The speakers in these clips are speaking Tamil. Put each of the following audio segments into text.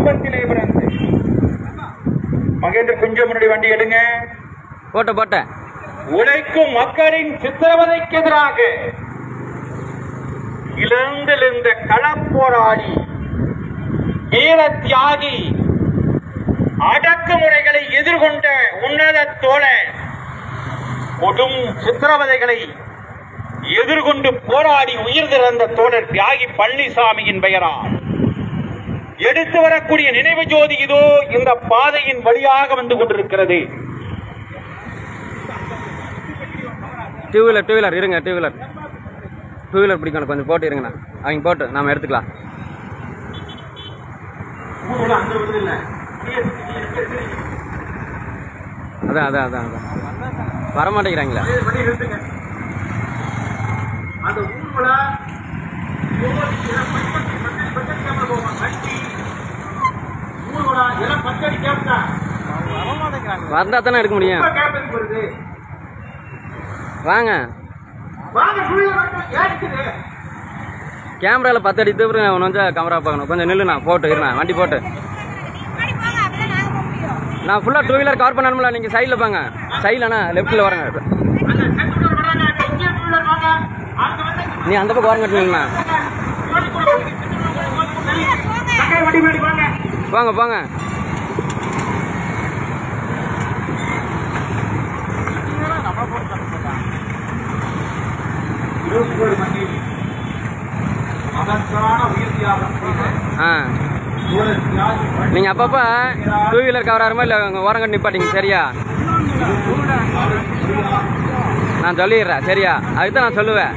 குடும்பத்திலே பிறந்து மகேந்திர கொஞ்சம் முன்னாடி வண்டி எடுங்க போட்ட போட்டேன் உழைக்கும் மக்களின் சித்திரவதைக்கு எதிராக இழந்திருந்த களப்போராளி வீர தியாகி அடக்குமுறைகளை எதிர்கொண்ட உன்னத தோழன் கொடும் சித்திரவதைகளை எதிர்கொண்டு போராடி உயிர் திறந்த தோழர் தியாகி பழனிசாமியின் பெயரால் எடுத்து வரக்கூடிய நினைவு ஜோதி இதோ இந்த பாதையின் வழியாக வந்து கொண்டிருக்கிறது டூ வீலர் டூ வீலர் இருங்க டூ வீலர் டூ வீலர் பிடிக்கணும் கொஞ்சம் போட்டு இருங்கண்ணா அவங்க போட்டு நாம எடுத்துக்கலாம் அதான் அதான் அதான் அதான் வர மாட்டேங்கிறாங்களா அந்த ஊர்வல ஊர்வலா எல்லாம் பத்தடி கேப்டா வந்தா தானே எடுக்க முடியும் கேப்டன் வருது வாங்க வாங்க உள்ள வந்து ஏற்றுது கேமராவில் பத்து அடி தூரம் அவன் வந்து கேமரா பார்க்கணும் கொஞ்சம் நில்லுண்ணா போட்டு இருண்ணா வண்டி போட்டு முன்னாடி போங்க அப்பதான் நாங்க போக முடியும் நான் ஃபுல்லாக டூ வீலர் கவர் பண்ணணும்ல நீங்கள் சைடில் போங்க சைடில்ண்ணா லெஃப்ட்டில் வரங்க அந்த சென்ட்ரல் வராங்க அந்த இந்திய டூலர் வாங்க அங்க வந்து நீ அந்த பக்கம் ஓரம் கட்டுவீங்கண்ணா சக்கரை வண்டி மேடி வாங்க போங்க போங்க இருபத்தி ஒரு மணி மகத்தான உயிர் தியாகம் செய்த ஆ தோழர் தியாகி நீங்கள் அப்பப்போ டூ வீலர் கவர் ஆகிற மாதிரி இல்லை ஓரம் கட்டி நிப்பாட்டிங்க சரியா நான் சொல்லிடுறேன் சரியா அதுக்கு தான் நான் சொல்லுவேன்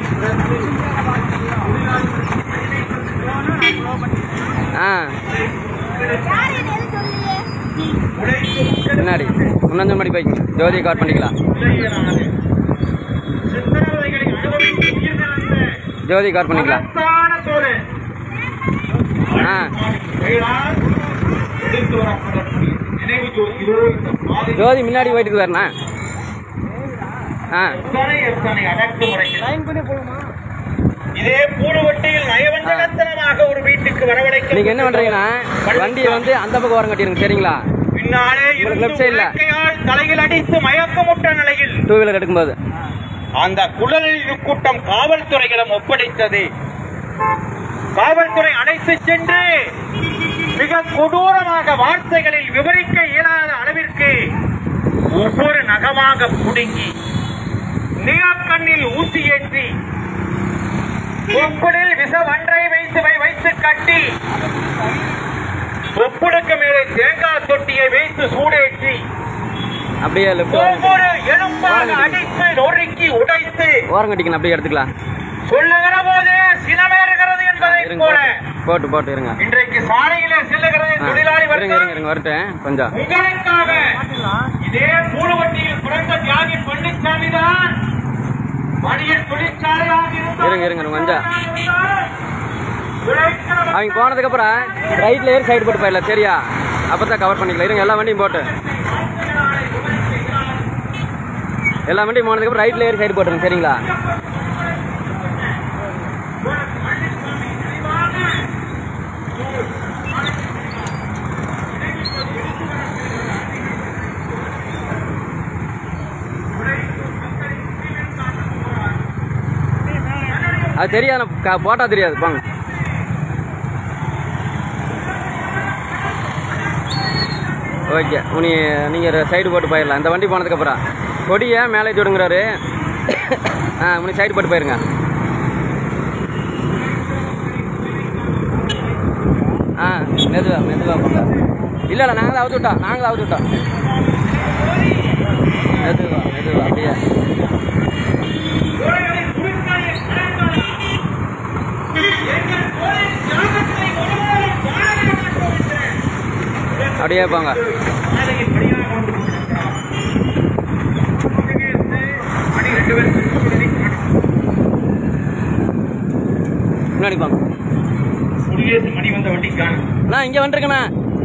ஆ யார் என்ன எதுவும் சொல்லலையே பின்னாடி முன்னாடி முன்னாடி போய்க்கு ஜோதியை கவர் பண்ணிக்கலாம் சித்திரவதைகளை அனுபவித்து உயிர் திறந்த ஜோதியை கவர் பண்ணிக்கலாம் மகத்தான தோழர் ஆ பெயரால் எடுத்து வரப்படக்கூடிய நினைவு ஜோதி இதோ இந்த பாதை ஜோதி முன்னாடி போயிட்டு வரண்ணா ஆ எத்தனை எத்தனை அடக்குமுறைகள் இதே பூடுவட்டியில் நயவஞ்சகத்தனமாக ஒரு வீட்டுக்கு வரவழைக்க நீங்கள் என்ன பண்ணுறீங்கன்னா வண்டியை வந்து அந்த பக்கம் ஓரம் கட்டிடுங்க சரிங்களா பின்னாலே உங்களுக்கு இருந்து left side ல. உலக்கையால் தலையில் அடித்து மயக்கமுற்ற நிலையில் டூ வீலர் எடுக்கும்போது அந்த குழல் கூட்டம் காவல்துறையிடம் ஒப்படைத்தது காவல்துறை அழைத்து சென்று மிக கொடூரமாக வார்த்தைகளில் விவரிக்க இயலாத அளவிற்கு ஒவ்வொரு நகமாக புடுங்கி நிலக்கண்ணில் ஊசி ஏற்றி தொப்புளில் விஷவன்றை வைத்து வை- வைத்து கட்டி தொப்புளுக்கு மேலே தேங்காய் தொட்டியை வைத்து சூடேற்றி அப்படியே லெஃப்ட் ஓரம் ஒவ்வொரு எலும்பாக அடித்து நொறுக்கி உடைத்து ஓரம் கட்டிக்கணும் அப்படியே எடுத்துக்கலாம் சொல்லுகிற போதே சினமேறுகிறது என்பதை இருங்க போல போட்டு போட்டு போட்டு இருங்க இன்றைக்கு சாலையிலே செல்லுகிறது ஆ, தொழிலாளி இருங்க இருங்க வர்க்கம் இருங்க வரட்டேன் கொஞ்சம் உங்களுக்காக இதே பூலவட்டியில் பிறந்த தியாகி பழனிசாமி தான் மணியன் தொழிற்சாலையாக இருந்தார். இருங்க, இருங்க, கொஞ்சம். உழைக்கிற அவங்க போனதுக்கப்புறம் ரைட்டில் ஏறி சைடு போட்டு போயிடலாம் சரியா அப்போ தான் கவர் பண்ணிக்கலாம் இருங்க எல்லா வண்டியும் போட்டு எல்லா வண்டியும் போனதுக்கப்புறம் ரைட்டில் ஏறி சைடு போட்டுருங்க சரிங்களா அது தெரியாது க- போட்டா தெரியாது போங்க ஓகே நீ நீங்கள் சைடு போட்டு போயிடலாம் இந்த வண்டி போனதுக்கப்புறம் கொடியை மேலே ஏற்றி விடுங்கிறாரு ஆ நீ சைடு போட்டு போயிருங்க ஆ மெதுவா மெதுவா போங்க இல்லை இல்லை நாங்கள் அவுத்து விட்டோம் நாங்கள் அவுத்து விட்டோம் மெதுவா மெதுவா அப்படியே அப்படியே போங்க முன்னாடி போங்க குடியரசு மணி வந்த வண்டிக்கான நான் இங்கே வந்துருக்கேண்ணா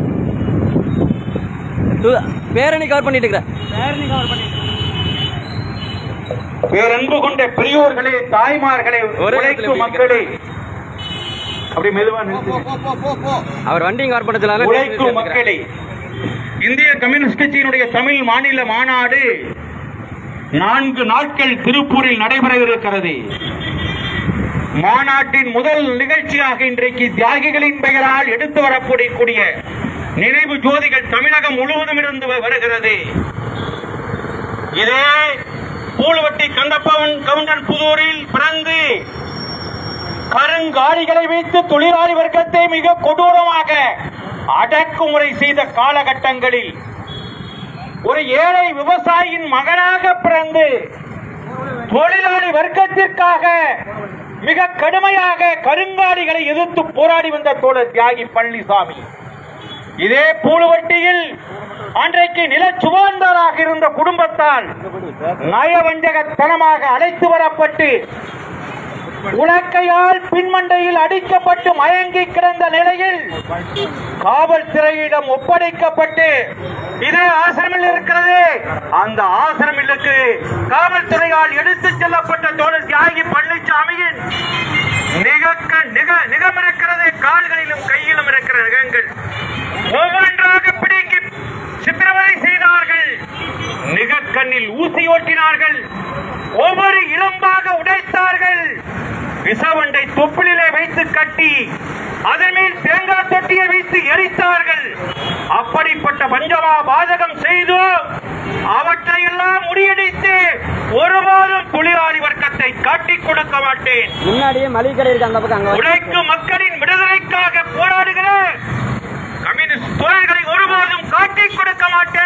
து- பேரணி கவர் பண்ணிட்டு இருக்கிறேன் பேரன்பு கொண்ட பெரியோர்களே தாய்மார்களே ஒரே இடத்துல உழைக்கும் எப்படி மக்களே அப்படி மெதுவா நிறுத்து அவர் வண்டி இங்கே பண்ணதுனால உழைக்கும் மக்களே இந்திய கம்யூனிஸ்ட் கட்சியினுடைய தமிழ் மாநில மாநாடு நான்கு நாட்கள் திருப்பூரில் நடைபெறவிருக்கிறது மாநாட்டின் முதல் நிகழ்ச்சியாக இன்றைக்கு தியாகிகளின் பெயரால் எடுத்து வரக்கூடிய நினைவு ஜோதிகள் தமிழகம் முழுவதும் இருந்து வ- வருகிறது இதே பூலுவட்டி கந்தப்பவன் கவுண்டன் புதூரில் பிறந்து கருங்காலிகளை வைத்து தொழிலாளி வர்க்கத்தை மிக கொடூரமாக அடக்குமுறை செய்த காலகட்டங்களில் ஒரு ஏழை விவசாயியின் மகனாக பிறந்து தொழிலாளி வர்க்கத்திற்காக மிக கடுமையாக கருங்காலிகளை எதிர்த்து போராடி வந்த தோழர் தியாகி பழனிசாமி இதே பூலுவட்டியில் அன்றைக்கு நிலச்சுவார்ந்தாராக இருந்த குடும்பத்தால் நயவஞ்சகத்தனமாக அழைத்து வரப்பட்டு உலக்கையால் பின்மண்டையில் அடிக்கப்பட்டு மயங்கி கிடந்த நிலையில் காவல்துறையிடம் ஒப்படைக்கப்பட்டு இதே ஆசிரமில் இருக்கிறது அந்த ஆசிரமிலுக்கு காவல்துறையால் எடுத்துச் செல்லப்பட்ட தோழர் தியாகி பழனிசாமியின் நிகக்க நிக நிகம் இருக்கிறது கால்களிலும் கையிலும் இருக்கிற நிகங்கள் ஒவ்வொன்றாக பிடிக்கி சித்திரவதை செய்தார்கள் நிகக்கண்ணில் ஊசி ஓட்டினார்கள் ஒவ்வொரு இளம்பாக உடைத்தார்கள் விசவண்டை தொப்பிலே வைத்து கட்டி அதன் மேல் தேங்காய் தொட்டியை வைத்து எரித்தார்கள் அப்படிப்பட்ட பஞ்சமா பாதகம் செய்து அவற்றையெல்லாம் முறியடித்து ஒருபோதும் தொழிலாளி வர்க்கத்தை காட்டிக் கொடுக்க மாட்டேன் முன்னாடியே மளிகை கடை இருக்கு அந்த பக்கம் அங்கே உழைக்கும் மக்களின் விடுதலைக்காக போராடுகிற கம்யூனிஸ்ட் தோழர்களை ஒருபோதும் காட்டிக் கொடுக்க மாட்டேன்